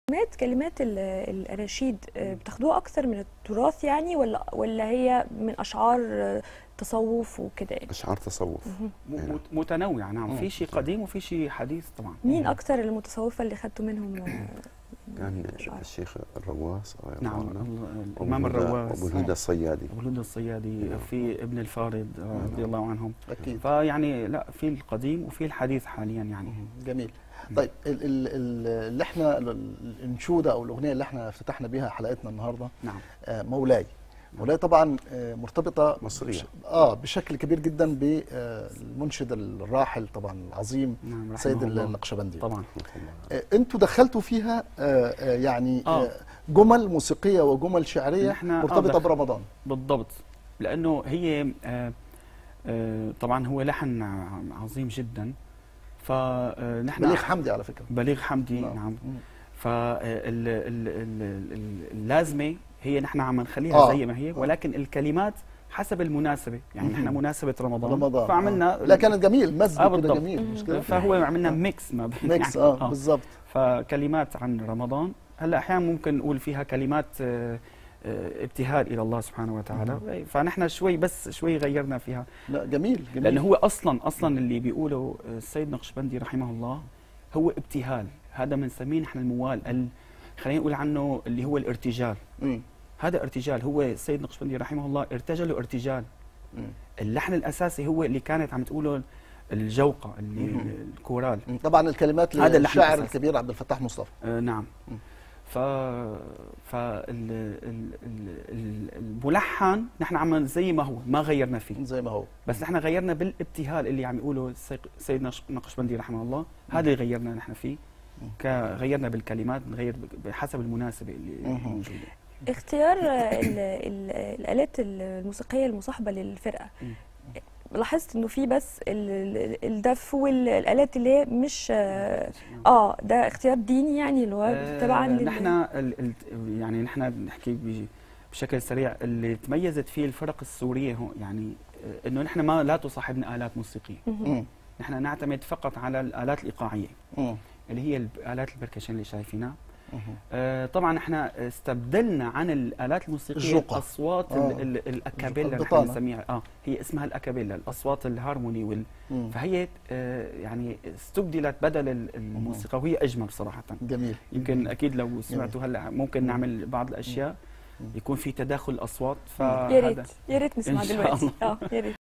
كلمات كلمات ال- الاناشيد آه، بتاخدوها اكثر من التراث يعني ولا ولا هي من اشعار آه، تصوف وكده يعني اشعار تصوف مهم. م- مت- متنوعه نعم مم. في شيء قديم وفي شيء حديث طبعا مين اكثر المتصوفه اللي خدتوا منهم آه، كان أشعار؟ الشيخ الرواس الله نعم يرحمه ال- أبو الامام الهدى- الرواس ابو الهدى الصيادي ابو الهدى الصيادي في ابن الفارض آه، رضي الله عنهم اكيد فيعني لا في القديم وفي الحديث حاليا يعني جميل طيب ال- ال- ال- اللي احنا ال- الانشوده او الاغنيه اللي احنا افتتحنا بيها حلقتنا النهارده نعم آه، مولاي مولاي طبعا آه، مرتبطه مصرية. بش- اه بشكل كبير جدا بالمنشد الراحل طبعا العظيم نعم رحمه سيد الله. النقشبندي طبعا آه، انتوا دخلتوا فيها آه، آه، يعني آه. آه، جمل موسيقيه وجمل شعريه نحن آه مرتبطه دخل- برمضان بالضبط لانه هي آه، آه، طبعا هو لحن ع- عظيم جدا فنحن بليغ حمدي على فكره بليغ حمدي نعم. نعم مم. فاللازمه هي نحن عم نخليها آه. زي ما هي ولكن الكلمات حسب المناسبه يعني مم. نحن مناسبه رمضان, رمضان فعملنا آه. لا كانت جميل مزج آه، كده بالضبط. جميل مش كده فهو عملنا آه. ميكس ما بين ميكس يعني اه بالظبط فكلمات عن رمضان هلا احيانا ممكن نقول فيها كلمات آه، آه، ابتهال الى الله سبحانه وتعالى فنحن شوي بس شوي غيرنا فيها لا جميل جميل لانه هو اصلا اصلا اللي بيقوله السيد نقشبندي رحمه الله هو ابتهال هذا بنسميه نحن الموال ال- خلينا نقول عنه اللي هو الارتجال مم. هذا ارتجال هو السيد نقشبندي رحمه الله ارتجلوا ارتجال مم. اللحن الاساسي هو اللي كانت عم تقوله الجوقه اللي مم. الكورال مم. طبعا الكلمات هذا اللحن للشاعر الأساسي. الكبير عبد الفتاح مصطفى آه نعم مم. ف ف ال- ال- ال- ال- الملحن نحن عم زي ما هو ما غيرنا فيه زي ما هو بس نحن غيرنا بالابتهال اللي عم يقوله السيق- سيدنا ش- نقشبندي رحمه الله هذا اللي غيرنا نحن فيه ك- غيرنا بالكلمات نغير ب- بحسب المناسبه اللي مهم. موجوده اختيار آه، ال- ال- الالات الموسيقيه المصاحبه للفرقه مم. لاحظت انه في بس ال- ال- الدف والالات اللي هي مش اه آه، ده اختيار ديني يعني اللي هو آه، تبعا لل- نحن ال- ال- يعني نحن بنحكي ب- بشكل سريع اللي تميزت فيه الفرق السوريه هون يعني آه، انه نحن ما لا تصاحبنا الات موسيقيه مهم. مم. نحن نعتمد فقط على الالات الايقاعيه مم. اللي هي الب- الات البركشن اللي شايفينها مم. آه، طبعا احنا استبدلنا عن الالات الموسيقيه الجوقة. الاصوات آه. ال- ال- الاكابيلا نحن البطانة. بنسميها اه هي اسمها الاكابيلا الاصوات الهارموني وال مم. فهي آه، يعني استبدلت بدل ال- الموسيقى وهي اجمل صراحه جميل يمكن اكيد لو سمعتوا هلا ممكن نعمل بعض الاشياء يكون في تداخل اصوات يا فهذا ريت يا ريت نسمع إن شاء دلوقتي الله. اه يا ريت